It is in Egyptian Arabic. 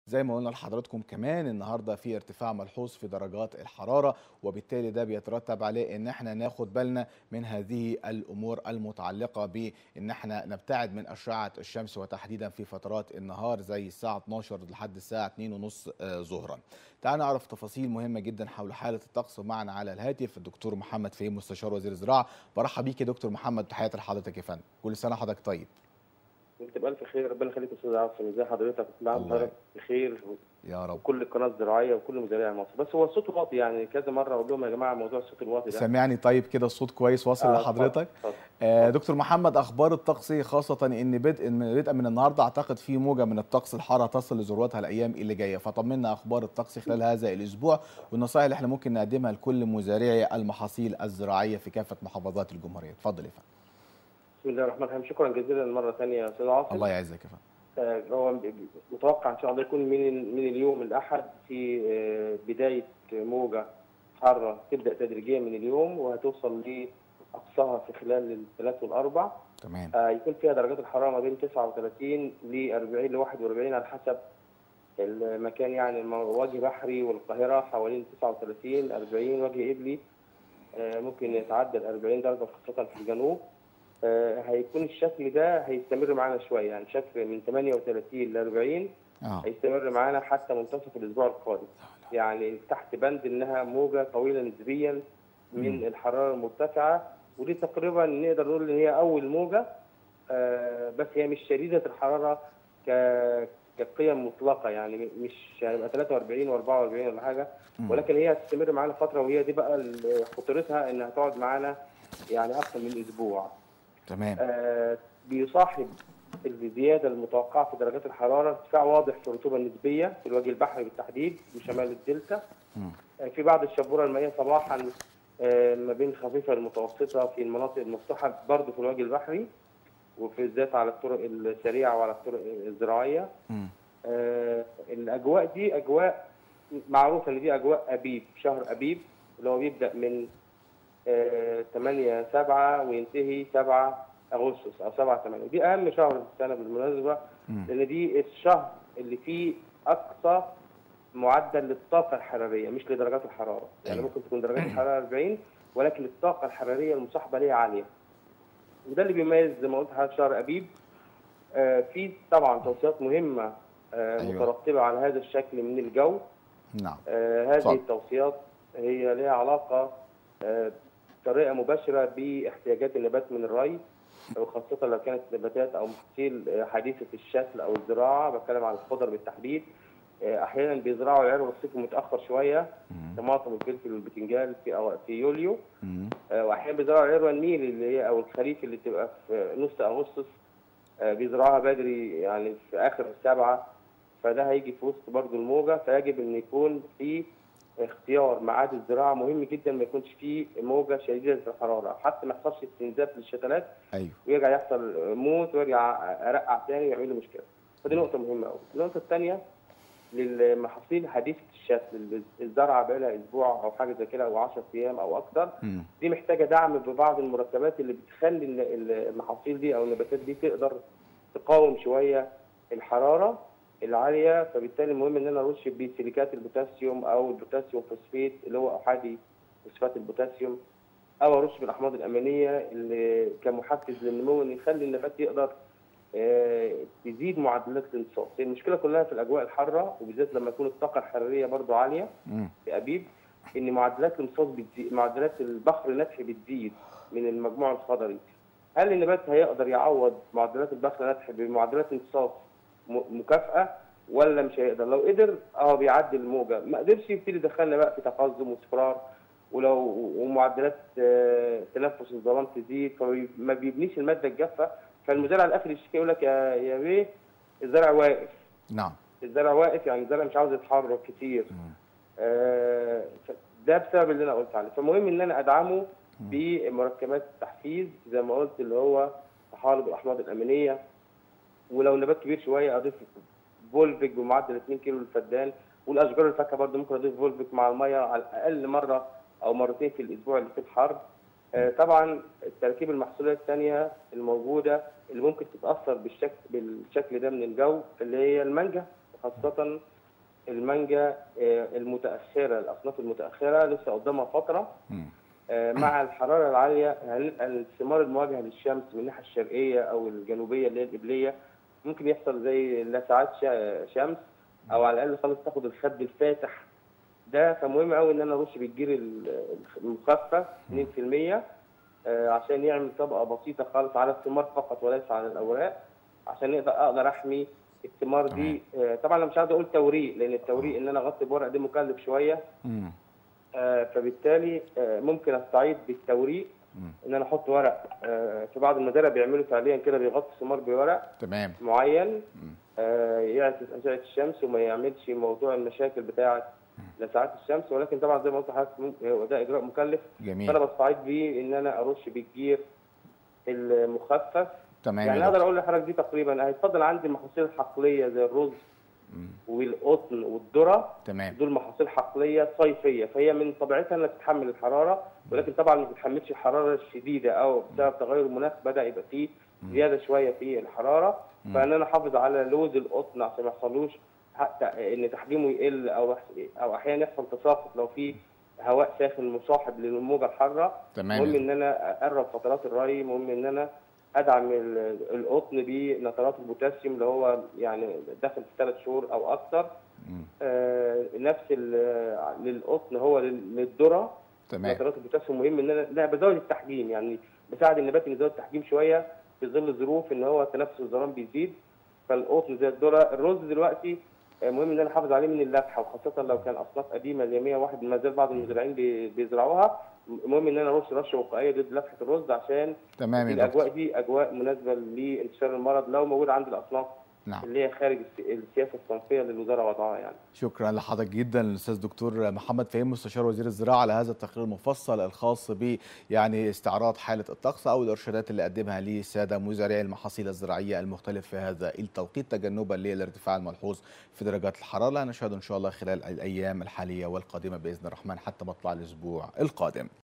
زي ما قلنا لحضراتكم كمان النهارده في ارتفاع ملحوظ في درجات الحراره وبالتالي ده بيترتب عليه ان احنا ناخد بالنا من هذه الامور المتعلقه بان احنا نبتعد من اشعه الشمس وتحديدا في فترات النهار زي الساعه 12 لحد الساعه 2:30 ظهرا. تعالوا نعرف تفاصيل مهمه جدا حول حاله الطقس معنا على الهاتف الدكتور محمد فهيم مستشار وزير الزراعه برحب بيك يا دكتور محمد تحياتي لحضرتك يا فندم كل سنه وحضرتك طيب. انت بألف خير ربنا يخليك يا استاذ عاصم ازي حضرتك كل عام الله وحضرتك بخير يا رب وكل القناه الزراعيه وكل مزارعي مصر بس هو الصوت واطي يعني كذا مره اقول لهم يا جماعه موضوع الصوت الواطي ده سامعني طيب كده الصوت كويس واصل آه، لحضرتك اتفضل، اتفضل. آه دكتور محمد اخبار الطقس إيه؟ خاصه ان بدء من بدءا من النهارده اعتقد في موجه من الطقس الحاره تصل لذروتها الايام اللي جايه فطمنا اخبار الطقس خلال هذا الاسبوع والنصائح اللي احنا ممكن نقدمها لكل مزارعي المحاصيل الزراعيه في كافه محافظات الجمهوريه اتفضل يا فندم بسم الله الرحمن الرحيم شكرا جزيلا مره ثانيه يا استاذ عاصم الله يعزك يا فندم آه، هو متوقع ان شاء الله يكون من من اليوم الاحد في آه، بدايه موجه حاره تبدا تدريجيا من اليوم وهتوصل لاقصاها في خلال الثلاث والاربع تمام آه، يكون فيها درجات الحراره ما بين 39 ل 40 ل 41 على حسب المكان يعني الم- وجه بحري والقاهره حوالين 39 40 وجه قبلي آه، ممكن يتعدى ال 40 درجه خاصه في الجنوب آه، هيكون الشكل ده هيستمر معانا شويه يعني شكل من 38 ل 40 اه هيستمر معانا حتى منتصف الاسبوع القادم يعني تحت بند انها موجه طويله نسبيا من الحراره المرتفعه ودي تقريبا نقدر نقول ان هي اول موجه آه، بس هي مش شديده الحراره ك كقيم مطلقه يعني مش هيبقى 43 و44 ولا حاجه مم. ولكن هي هتستمر معانا فتره وهي دي بقى ال- خطورتها انها تقعد معانا يعني اكثر من اسبوع تمام آه، بيصاحب الزياده المتوقعه في درجات الحراره ارتفاع واضح في الرطوبه النسبيه في الوجه البحري بالتحديد وشمال الدلتا مم. آه، في بعض الشبوره المائيه صباحا آه، ما بين خفيفه للمتوسطه في المناطق المفتوحه برضه في الوجه البحري وفي الذات على الطرق السريعه وعلى الطرق الزراعيه مم. آه، الاجواء دي اجواء معروفه ان دي اجواء ابيب شهر ابيب اللي هو بيبدا من آه، 8 7 وينتهي 7 اغسطس او 7 8 دي اهم شهر في السنه بالمناسبه مم. لان دي الشهر اللي فيه اقصى معدل للطاقه الحراريه مش لدرجات الحراره يعني أيوة. ممكن تكون درجات الحراره 40 ولكن الطاقه الحراريه المصاحبه ليها عاليه وده اللي بيميز زي ما قلت حضرتك شهر ابيب آه، في طبعا توصيات مهمه آه، أيوة. مترتبه على هذا الشكل من الجو نعم آه، هذه اتفضل. التوصيات هي لها علاقه آه، بطريقه مباشره باحتياجات النبات من الري وخاصه لو كانت نباتات او محاصيل آه، حديثه الشكل او الزراعه بتكلم عن الخضر بالتحديد آه، احيانا بيزرعوا العرق الصيفي متاخر شويه مم. طماطم والفلفل والبتنجان في أو- في يوليو مم. آه، واحيانا بيزرعوا العروه النيل اللي هي او الخريف اللي تبقى في نص اغسطس آه، بيزرعوها بدري يعني في اخر السبعه فده هيجي في وسط برضو الموجه فيجب ان يكون في اختيار ميعاد الزراعه مهم جدا ما يكونش فيه موجه شديده الحراره حتى ما يحصلش استنزاف للشتلات ايوه ويرجع يحصل موت ويرجع ارقع تاني ويعمل له مشكله فدي نقطه مهمه قوي النقطه الثانيه للمحاصيل حديثه الشكل اللي الزرعه بقى لها اسبوع او حاجه زي كده او 10 ايام او اكثر مم. دي محتاجه دعم ببعض المركبات اللي بتخلي ال- المحاصيل دي او النباتات دي تقدر تقاوم شويه الحراره العاليه فبالتالي المهم ان انا ارش بسيليكات البوتاسيوم او البوتاسيوم فوسفيت اللي هو احادي فوسفات البوتاسيوم او ارش بالاحماض الامينيه اللي كمحفز للنمو ان يخلي النبات يقدر آه، تزيد معدلات الامتصاص هي المشكله كلها في الاجواء الحاره وبالذات لما يكون الطاقه الحراريه برضو عاليه مم. في ابيب ان معدلات الامتصاص بتزيد معدلات البخر النفحي بتزيد من المجموع الخضري هل النبات هيقدر يعوض معدلات البخر النفحي بمعدلات امتصاص م- مكافاه ولا مش هيقدر لو قدر اه بيعدي الموجه ما قدرش يبتدي يدخلنا بقى في تقزم واصفرار ولو ومعدلات آه، تنفس الظلام تزيد فما بيبنيش الماده الجافه فالمزارع الاخر يشتكي يقول لك يا يا بيه الزرع واقف نعم الزرع واقف يعني الزرع مش عاوز يتحرك كتير مم. آه، ده بسبب اللي انا قلت عليه فمهم ان انا ادعمه بمركبات التحفيز زي ما قلت اللي هو طحالب الاحماض الامينيه ولو نبات كبير شويه اضيف فولفيك بمعدل 2 كيلو للفدان والاشجار الفاكهه برضه ممكن اضيف فولفيك مع الميه على الاقل مره او مرتين في الاسبوع اللي فيه الحر آه، طبعا التركيب المحصولات الثانيه الموجوده اللي ممكن تتاثر بالشكل بالشكل ده من الجو اللي هي المانجا خاصه المانجا آه، المتاخره الاصناف المتاخره لسه قدامها فتره مم. آه، مع الحراره العاليه هنلقى الثمار المواجهه للشمس من الناحيه الشرقيه او الجنوبيه اللي هي القبليه ممكن يحصل زي لسعات شا- شمس او على الاقل خالص تاخد الخد الفاتح ده فمهم قوي ان انا ارش بالجير ال- المخفف 2% آه، عشان يعمل طبقه بسيطه خالص على الثمار فقط وليس على الاوراق عشان اقدر اقدر احمي الثمار دي آه، طبعا انا مش عايز اقول توريق لان التوريق ان انا اغطي بورق ده مكلف شويه مم. آه، فبالتالي آه، ممكن استعيد بالتوريق مم. ان انا احط ورق آه، في بعض المزارع بيعملوا فعليا كده بيغطي الثمار بورق تمام معين مم. آه، يعكس اشعه الشمس وما يعملش موضوع المشاكل بتاعه لسعات الشمس ولكن طبعا زي ما قلت لحضرتك مم- هو ده اجراء مكلف فانا جميل بستعيد بيه ان انا ارش بالجير المخفف تمام يعني يا اقدر دكتور. اقول لحضرتك دي تقريبا هيتفضل عندي المحاصيل الحقليه زي الرز مم. والقطن والذره تمام دول محاصيل حقليه صيفيه فهي من طبيعتها انها تتحمل الحراره ولكن طبعا ما بتتحملش الحراره الشديده او بسبب تغير المناخ بدا يبقى فيه زياده شويه في الحراره مم. فان انا احافظ على لوز القطن عشان ما يحصلوش حتى ان تحجيمه يقل او او احيانا يحصل تساقط لو في هواء ساخن مصاحب للموجه الحاره تمام مهم يا ان انا اقرب فترات الري مهم ان انا ادعم ال- القطن بنترات البوتاسيوم اللي هو يعني داخل في ثلاث شهور او اكثر مم. آه، نفس ال- للقطن هو لل- للذره تمام نترات البوتاسيوم مهم ان انا لا بزود التحجيم يعني بساعد النبات ان يزود التحجيم شويه في ظل ظروف ان هو تنفس الزران بيزيد فالقطن زي الذره الرز دلوقتي آه، مهم ان انا احافظ عليه من اللفحه وخاصه لو كان اصناف قديمه اللي هي 101 ما زال بعض المزارعين بي- بيزرعوها المهم ان انا ارش رشه وقائيه ضد لفحه الرز عشان تمام يا دكتور الاجواء دي اجواء مناسبه لانتشار المرض لو موجود عند الاصناف نعم اللي هي خارج الس- السياسه الصنفيه اللي الوزاره وضعها يعني شكرا لحضرتك جدا الاستاذ دكتور محمد فهيم مستشار وزير الزراعه على هذا التقرير المفصل الخاص ب يعني استعراض حاله الطقس او الارشادات اللي قدمها للساده مزارعي المحاصيل الزراعيه المختلف في هذا التوقيت تجنبا للارتفاع الملحوظ في درجات الحراره نشهد ان شاء الله خلال الايام الحاليه والقادمه باذن الرحمن حتى مطلع الاسبوع القادم